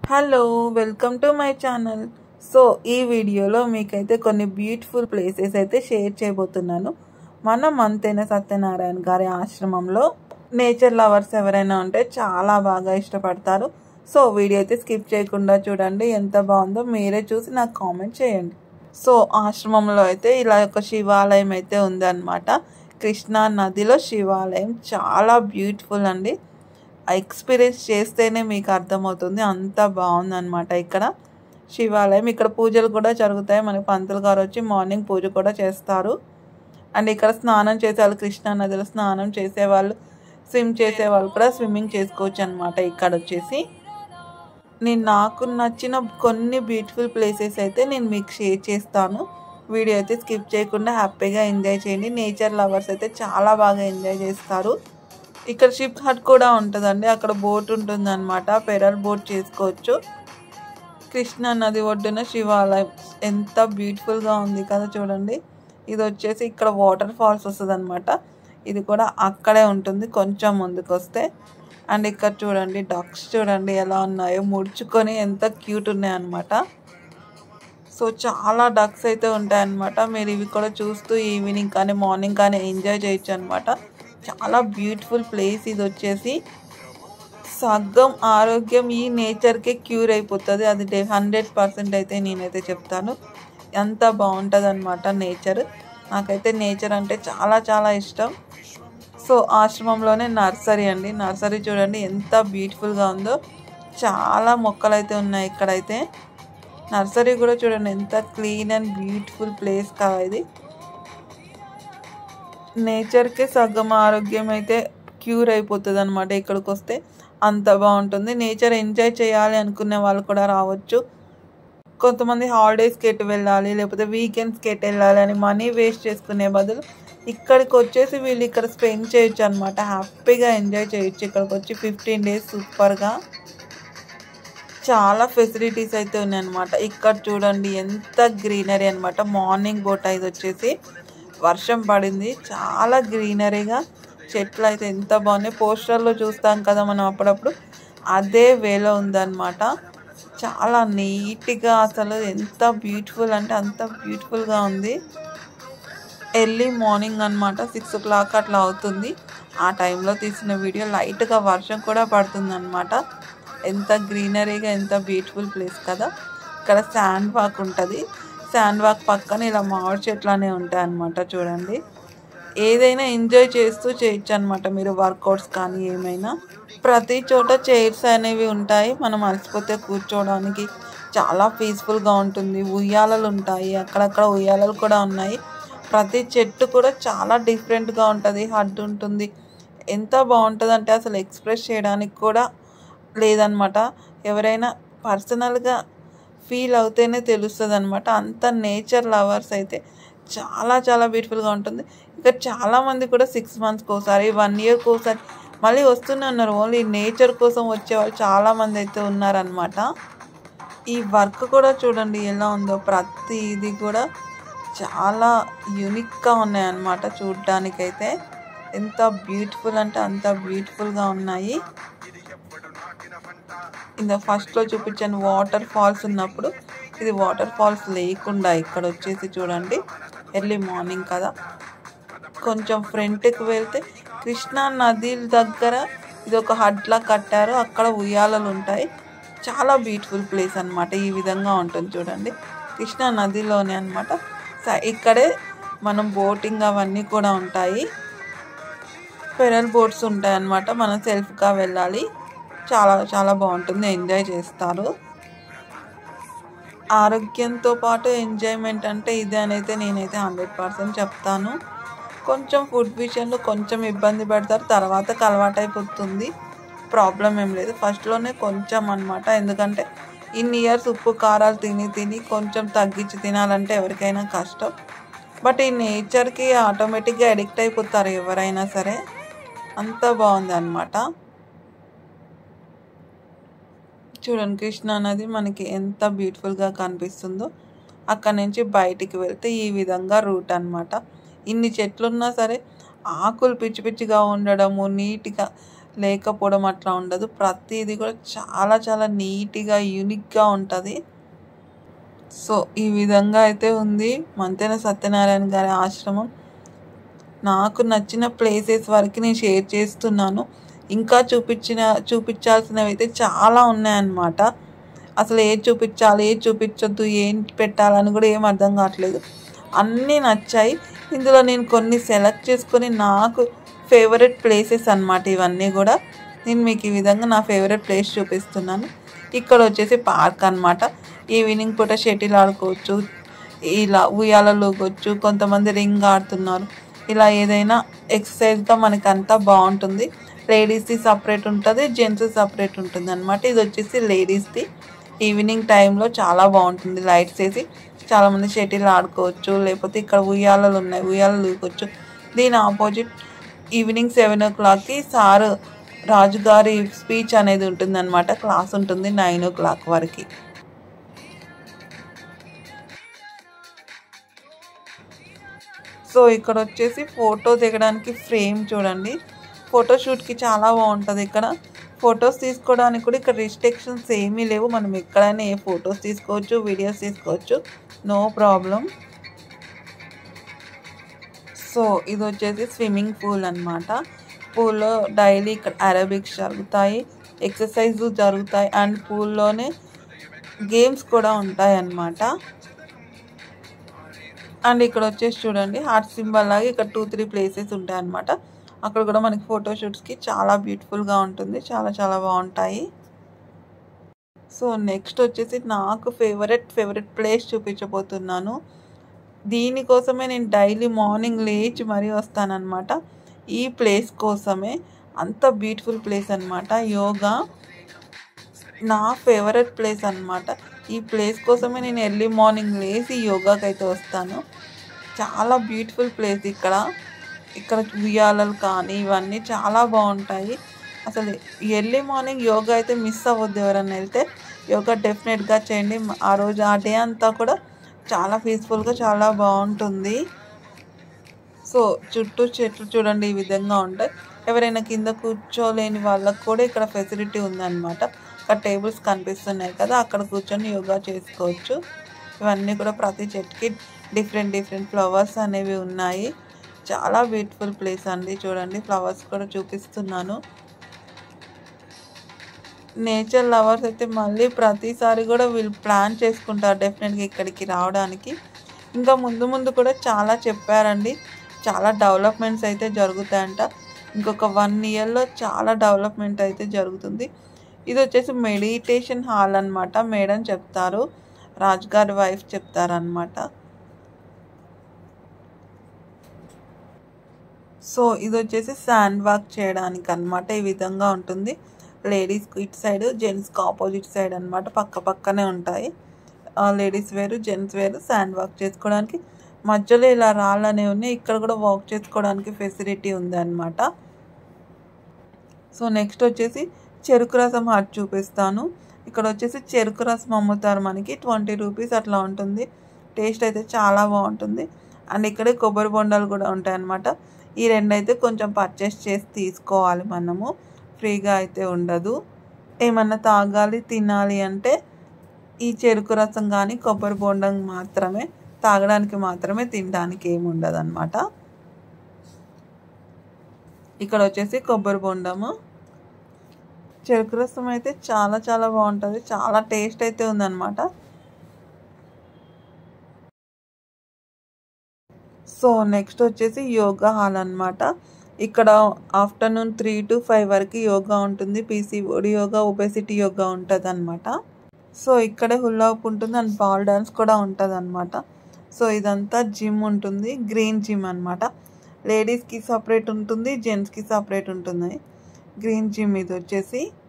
hello welcome to my channel so ఈ వీడియోలో మీకైతే కొన్ని బ్యూటిఫుల్ ప్లేసెస్ అయితే షేర్ చేయబోతున్నాను మన మంతెన సత్యనారాయణ గారి ఆశ్రమంలో నేచర్ లవర్స్ ఎవరైనా ఉంటే చాలా బాగా ఇష్టపడతారు సో వీడియో అయితే స్కిప్ చేయకుండా చూడండి ఎంత బాగుందో మీరే చూసి నాకు కామెంట్ చేయండి సో ఆశ్రమంలో అయితే ఇలా ఒక శివాలయం అయితే ఉందన్నమాట కృష్ణా నదిలో శివాలయం చాలా బ్యూటిఫుల్ అండి ఎక్స్పీరియన్స్ చేస్తేనే మీకు అర్థమవుతుంది అంత బాగుందన్నమాట ఇక్కడ శివాలయం ఇక్కడ పూజలు కూడా జరుగుతాయి మనకి పంతులు గారు వచ్చి మార్నింగ్ పూజ కూడా చేస్తారు అండ్ ఇక్కడ స్నానం చేసేవాళ్ళు కృష్ణా నదిలో స్నానం చేసేవాళ్ళు స్విమ్ చేసేవాళ్ళు కూడా స్విమ్మింగ్ చేసుకోవచ్చు అనమాట ఇక్కడ వచ్చేసి నేను నాకు నచ్చిన కొన్ని బ్యూటిఫుల్ ప్లేసెస్ అయితే నేను మీకు షేర్ చేస్తాను వీడియో అయితే స్కిప్ చేయకుండా హ్యాపీగా ఎంజాయ్ చేయండి నేచర్ లవర్స్ అయితే చాలా బాగా ఎంజాయ్ చేస్తారు ఇక్కడ షిప్ హట్ కూడా ఉంటుందండి అక్కడ బోట్ ఉంటుంది అనమాట పెరల్ బోట్ చేసుకోవచ్చు కృష్ణా నది ఒడ్డున శివాలయం ఎంత బ్యూటిఫుల్గా ఉంది కదా చూడండి ఇది వచ్చేసి ఇక్కడ వాటర్ ఫాల్స్ వస్తుంది అనమాట ఇది కూడా అక్కడే ఉంటుంది కొంచెం ముందుకు వస్తే అండ్ ఇక్కడ చూడండి డక్స్ చూడండి ఎలా ఉన్నాయో ముడుచుకొని ఎంత క్యూట్ ఉన్నాయి అనమాట సో చాలా డక్స్ అయితే ఉంటాయన్నమాట మీరు ఇవి కూడా చూస్తూ ఈవినింగ్ కానీ మార్నింగ్ కానీ ఎంజాయ్ చేయొచ్చు అనమాట చాలా బ్యూటిఫుల్ ప్లేస్ ఇది వచ్చేసి సగ్గం ఆరోగ్యం ఈ నేచర్కే క్యూర్ అయిపోతుంది అది డే హండ్రెడ్ పర్సెంట్ అయితే నేనైతే చెప్తాను ఎంత బాగుంటుంది అనమాట నేచర్ నాకైతే నేచర్ అంటే చాలా చాలా ఇష్టం సో ఆశ్రమంలోనే నర్సరీ అండి నర్సరీ చూడండి ఎంత బ్యూటిఫుల్గా ఉందో చాలా మొక్కలు అయితే ఉన్నాయి ఇక్కడైతే నర్సరీ కూడా చూడండి ఎంత క్లీన్ అండ్ బ్యూటిఫుల్ ప్లేస్ కదా ఇది నేచర్కే సగం ఆరోగ్యం అయితే క్యూర్ అయిపోతుంది అనమాట ఇక్కడికి వస్తే అంత బాగుంటుంది నేచర్ ఎంజాయ్ చేయాలి అనుకునే వాళ్ళు కూడా రావచ్చు కొంతమంది హాలిడేస్కి ఎటు వెళ్ళాలి లేకపోతే వీకెండ్స్కి ఎటు వెళ్ళాలి అని మనీ వేస్ట్ చేసుకునే బదులు ఇక్కడికి వచ్చేసి వీళ్ళు ఇక్కడ స్పెండ్ చేయొచ్చు అనమాట హ్యాపీగా ఎంజాయ్ చేయొచ్చు ఇక్కడికి వచ్చి ఫిఫ్టీన్ డేస్ సూపర్గా చాలా ఫెసిలిటీస్ అయితే ఉన్నాయన్నమాట ఇక్కడ చూడండి ఎంత గ్రీనరీ అనమాట మార్నింగ్ బోట్ ఇది వచ్చేసి వర్షం పడింది చాలా గ్రీనరీగా చెట్లు అయితే ఎంత బాగున్నాయి పోస్టర్లో చూస్తాం కదా మనం అప్పుడప్పుడు అదే వేలో ఉందన్నమాట చాలా నీట్గా అసలు ఎంత బ్యూటిఫుల్ అంటే అంత బ్యూటిఫుల్గా ఉంది ఎర్లీ మార్నింగ్ అనమాట సిక్స్ ఓ క్లాక్ అట్లా అవుతుంది ఆ టైంలో తీసిన వీడియో లైట్గా వర్షం కూడా పడుతుంది అనమాట ఎంత గ్రీనరీగా ఎంత బ్యూటిఫుల్ ప్లేస్ కదా ఇక్కడ శాండ్ వాక్ ఉంటుంది శాండ్ వాక్ పక్కన ఇలా మామిడి చెట్లు అనేవి ఉంటాయి అనమాట చూడండి ఏదైనా ఎంజాయ్ చేస్తూ చేయొచ్చు అనమాట మీరు వర్కౌట్స్ కానీ ఏమైనా ప్రతి చోట చైర్స్ అనేవి ఉంటాయి మనం అలసిపోతే కూర్చోవడానికి చాలా పీస్ఫుల్గా ఉంటుంది ఉయ్యాలలు ఉంటాయి అక్కడక్కడ ఉయ్యాలలు కూడా ఉన్నాయి ప్రతి చెట్టు కూడా చాలా డిఫరెంట్గా ఉంటుంది హడ్ ఉంటుంది ఎంత బాగుంటుంది అంటే అసలు ఎక్స్ప్రెస్ చేయడానికి కూడా లేదనమాట ఎవరైనా పర్సనల్గా ఫీల్ అవుతేనే తెలుస్తుంది అనమాట అంత నేచర్ లవర్స్ అయితే చాలా చాలా బ్యూటిఫుల్గా ఉంటుంది ఇక చాలామంది కూడా సిక్స్ మంత్స్కి ఒకసారి వన్ ఇయర్కి ఒకసారి మళ్ళీ వస్తూనే ఉన్నారు ఓన్లీ నేచర్ కోసం వచ్చే వాళ్ళు చాలామంది అయితే ఉన్నారనమాట ఈ వర్క్ కూడా చూడండి ఎలా ఉందో ప్రతి ఇది కూడా చాలా యూనిక్గా ఉన్నాయన్నమాట చూడ్డానికైతే ఎంత బ్యూటిఫుల్ అంటే అంత బ్యూటిఫుల్గా ఉన్నాయి ఇంత ఫస్ట్లో చూపించాను వాటర్ ఫాల్స్ ఉన్నప్పుడు ఇది వాటర్ ఫాల్స్ లేకుండా ఇక్కడ వచ్చేసి చూడండి ఎర్లీ మార్నింగ్ కదా కొంచెం ఫ్రంట్కి వెళ్తే కృష్ణా నది దగ్గర ఇది ఒక హడ్లా కట్టారు అక్కడ ఉయ్యాలలు ఉంటాయి చాలా బ్యూటిఫుల్ ప్లేస్ అనమాట ఈ విధంగా ఉంటుంది చూడండి కృష్ణా నదిలోనే అనమాట ఇక్కడే మనం బోటింగ్ అవన్నీ కూడా ఉంటాయి పెరల్ బోట్స్ ఉంటాయి అన్నమాట మనం సెల్ఫ్గా వెళ్ళాలి చాలా చాలా బాగుంటుంది ఎంజాయ్ చేస్తారు ఆరోగ్యంతో పాటు ఎంజాయ్మెంట్ అంటే ఇదే అనైతే నేనైతే హండ్రెడ్ పర్సెంట్ చెప్తాను కొంచెం ఫుడ్ విషయంలో కొంచెం ఇబ్బంది పెడతారు తర్వాతకి అలవాటు అయిపోతుంది ప్రాబ్లం ఏం లేదు ఫస్ట్లోనే కొంచెం అనమాట ఎందుకంటే ఇన్ని ఇయర్స్ ఉప్పు కారాలు తిని తిని కొంచెం తగ్గించి తినాలంటే ఎవరికైనా కష్టం బట్ ఈ నేచర్కి ఆటోమేటిక్గా అడిక్ట్ అయిపోతారు ఎవరైనా సరే అంత బాగుంది అనమాట చూడండి కృష్ణా నది మనకి ఎంత బ్యూటిఫుల్గా కనిపిస్తుందో అక్కడ నుంచి బయటికి వెళ్తే ఈ విధంగా రూట్ అనమాట ఇన్ని చెట్లు ఉన్నా సరే ఆకులు పిచ్చి పిచ్చిగా ఉండడము నీట్గా లేకపోవడం అట్లా ఉండదు ప్రతిదీ కూడా చాలా చాలా నీట్గా యూనిక్గా ఉంటుంది సో ఈ విధంగా అయితే ఉంది మంతెన సత్యనారాయణ గారి ఆశ్రమం నాకు నచ్చిన ప్లేసెస్ వరకు నేను షేర్ చేస్తున్నాను ఇంకా చూపించిన చూపించాల్సినవి అయితే చాలా ఉన్నాయన్నమాట అసలు ఏది చూపించాలి ఏది చూపించొద్దు ఏం పెట్టాలని కూడా ఏం అర్థం కావట్లేదు అన్నీ నచ్చాయి ఇందులో నేను కొన్ని సెలెక్ట్ చేసుకొని నాకు ఫేవరెట్ ప్లేసెస్ అన్నమాట ఇవన్నీ కూడా నేను మీకు ఈ విధంగా నా ఫేవరెట్ ప్లేస్ చూపిస్తున్నాను ఇక్కడ వచ్చేసి పార్క్ అన్నమాట ఈవినింగ్ పూట షటిల్ ఆడుకోవచ్చు ఇలా ఉయ్యాలలో ఊగొచ్చు కొంతమంది రింగ్ ఆడుతున్నారు ఇలా ఏదైనా ఎక్సర్సైజ్గా మనకి అంతా బాగుంటుంది లేడీస్ది సపరేట్ ఉంటుంది జెంట్స్ సపరేట్ ఉంటుంది అనమాట ఇది వచ్చేసి లేడీస్ది ఈవినింగ్ టైంలో చాలా బాగుంటుంది లైట్స్ వేసి చాలామంది షటిల్ ఆడుకోవచ్చు లేకపోతే ఇక్కడ ఉయ్యాలలు ఉన్నాయి ఉయ్యాలలు ఊగొచ్చు దీని ఆపోజిట్ ఈవినింగ్ సెవెన్ ఓ క్లాక్కి సార్ రాజుగారి స్పీచ్ అనేది ఉంటుంది అనమాట క్లాస్ ఉంటుంది నైన్ ఓ క్లాక్ వరకు సో ఇక్కడ వచ్చేసి ఫోటో దిగడానికి ఫ్రేమ్ చూడండి ఫోటోషూట్కి చాలా బాగుంటుంది ఇక్కడ ఫొటోస్ తీసుకోవడానికి కూడా ఇక్కడ రిస్ట్రిక్షన్స్ ఏమీ లేవు మనం ఎక్కడైనా ఏ ఫొటోస్ తీసుకోవచ్చు వీడియోస్ తీసుకోవచ్చు నో ప్రాబ్లం సో ఇది వచ్చేసి స్విమ్మింగ్ పూల్ అనమాట పూల్లో డైలీ ఇక్కడ అరబిక్స్ జరుగుతాయి ఎక్సర్సైజ్ జరుగుతాయి అండ్ పూల్లోనే గేమ్స్ కూడా ఉంటాయి అన్నమాట అండ్ ఇక్కడ వచ్చేసి చూడండి హార్ట్ సింబల్ లాగా ఇక్కడ టూ త్రీ ప్లేసెస్ ఉంటాయి అన్నమాట అక్కడ కూడా మనకి ఫోటోషూట్స్కి చాలా బ్యూటిఫుల్గా ఉంటుంది చాలా చాలా బాగుంటాయి సో నెక్స్ట్ వచ్చేసి నాకు ఫేవరెట్ ఫేవరెట్ ప్లేస్ చూపించబోతున్నాను దీనికోసమే నేను డైలీ మార్నింగ్ లేచి మరీ వస్తానన్నమాట ఈ ప్లేస్ కోసమే అంత బ్యూటిఫుల్ ప్లేస్ అనమాట యోగా నా ఫేవరెట్ ప్లేస్ అనమాట ఈ ప్లేస్ కోసమే నేను ఎర్లీ మార్నింగ్ లేచి యోగాకి అయితే వస్తాను చాలా బ్యూటిఫుల్ ప్లేస్ ఇక్కడ ఇక్కడ ఉయ్యాలలు కానీ ఇవన్నీ చాలా బాగుంటాయి అసలు ఎర్లీ మార్నింగ్ యోగా అయితే మిస్ అవ్వద్దు ఎవరైనా వెళ్తే యోగా డెఫినెట్గా చేయండి ఆ రోజు ఆ డే అంతా కూడా చాలా పీస్ఫుల్గా చాలా బాగుంటుంది సో చుట్టూ చెట్లు చూడండి ఈ విధంగా ఉంటాయి ఎవరైనా కింద కూర్చోలేని వాళ్ళకు కూడా ఇక్కడ ఫెసిలిటీ ఉందన్నమాట అక్కడ టేబుల్స్ కనిపిస్తున్నాయి కదా అక్కడ కూర్చొని యోగా చేసుకోవచ్చు ఇవన్నీ కూడా ప్రతి చెట్టుకి డిఫరెంట్ డిఫరెంట్ ఫ్లవర్స్ అనేవి ఉన్నాయి చాలా బ్యూటిఫుల్ ప్లేస్ అండి చూడండి ఫ్లవర్స్ కూడా చూపిస్తున్నాను నేచర్ లవర్స్ అయితే మళ్ళీ ప్రతిసారి కూడా వీళ్ళు ప్లాన్ చేసుకుంటారు డెఫినెట్గా ఇక్కడికి రావడానికి ఇంకా ముందు ముందు కూడా చాలా చెప్పారండి చాలా డెవలప్మెంట్స్ అయితే జరుగుతాయంట ఇంకొక వన్ ఇయర్లో చాలా డెవలప్మెంట్ అయితే జరుగుతుంది ఇది వచ్చేసి మెడిటేషన్ హాల్ అనమాట మేడం చెప్తారు రాజుగారి వైఫ్ చెప్తారనమాట సో ఇది వచ్చేసి శాండ్ వాక్ చేయడానికి అనమాట ఈ విధంగా ఉంటుంది లేడీస్కి ఇటు సైడ్ జెంట్స్కి ఆపోజిట్ సైడ్ అనమాట పక్క పక్కనే ఉంటాయి లేడీస్ వేరు జెంట్స్ వేరు శాండ్ వాక్ చేసుకోవడానికి మధ్యలో ఇలా రాళ్ళు అనేవి ఉన్నాయి ఇక్కడ కూడా వాక్ చేసుకోవడానికి ఫెసిలిటీ ఉంది అనమాట సో నెక్స్ట్ వచ్చేసి చెరుకు రసం హాట్ చూపిస్తాను ఇక్కడ వచ్చేసి చెరుకు రసం అమ్ముతారు మనకి ట్వంటీ రూపీస్ అట్లా ఉంటుంది టేస్ట్ అయితే చాలా బాగుంటుంది అండ్ ఇక్కడే కొబ్బరి బొండాలు కూడా ఉంటాయి అన్నమాట ఈ రెండు అయితే కొంచెం పర్చేస్ చేసి తీసుకోవాలి మనము ఫ్రీగా అయితే ఉండదు ఏమన్నా తాగాలి తినాలి అంటే ఈ చెరుకు రసం కానీ కొబ్బరి బొండం మాత్రమే తాగడానికి మాత్రమే తినడానికి ఏమి ఉండదు అనమాట ఇక్కడ వచ్చేసి కొబ్బరి బొండము చెరుకు రసం అయితే చాలా చాలా బాగుంటుంది చాలా టేస్ట్ అయితే ఉందన్నమాట సో నెక్స్ట్ వచ్చేసి యోగా హాల్ అనమాట ఇక్కడ ఆఫ్టర్నూన్ త్రీ టు ఫైవ్ వరకు యోగా ఉంటుంది పీసీఓడి యోగా ఒబెసిటీ యోగా ఉంటుంది అనమాట సో ఇక్కడే హుల్లాప్ ఉంటుంది అండ్ బాల్ డాన్స్ కూడా ఉంటుంది అనమాట సో ఇదంతా జిమ్ ఉంటుంది గ్రీన్ జిమ్ అనమాట లేడీస్కి సపరేట్ ఉంటుంది జెంట్స్కి సపరేట్ ఉంటుంది గ్రీన్ జిమ్ ఇది వచ్చేసి